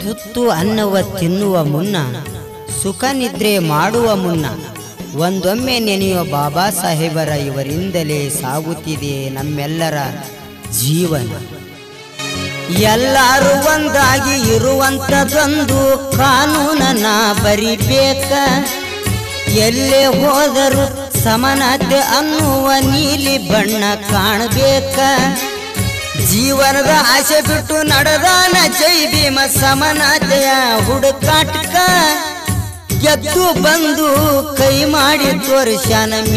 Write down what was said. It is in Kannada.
ತುತ್ತು ಅನ್ನವ ತಿನ್ನುವ ಮುನ್ನ ಸುಖ ನಿದ್ರೆ ಮಾಡುವ ಮುನ್ನ ಒಂದೊಮ್ಮೆ ನೆನೆಯುವ ಬಾಬಾ ಸಾಹೇಬರ ಇವರಿಂದಲೇ ಸಾಗುತ್ತಿದೆ ನಮ್ಮೆಲ್ಲರ ಜೀವನ ಎಲ್ಲರೂ ಒಂದಾಗಿ ಇರುವಂಥದ್ದೊಂದು ಕಾನೂನನ್ನ ಬರಿಬೇಕ ಎಲ್ಲೇ ಹೋದರೂ ಸಮಾನತೆ ಅನ್ನುವ ನೀಲಿ ಬಣ್ಣ ಕಾಣಬೇಕ ಜೀವನದ ಆಸೆ ಬಿಟ್ಟು ನಡೆದಾನ ಜೈ ಭೀಮ ಸಮಾನತೆಯ ಹುಡುಕಾಟಕ ಗೆದ್ದು ಬಂದು ಕೈ ಮಾಡಿ ತೋರಿಸ್ಯಾನ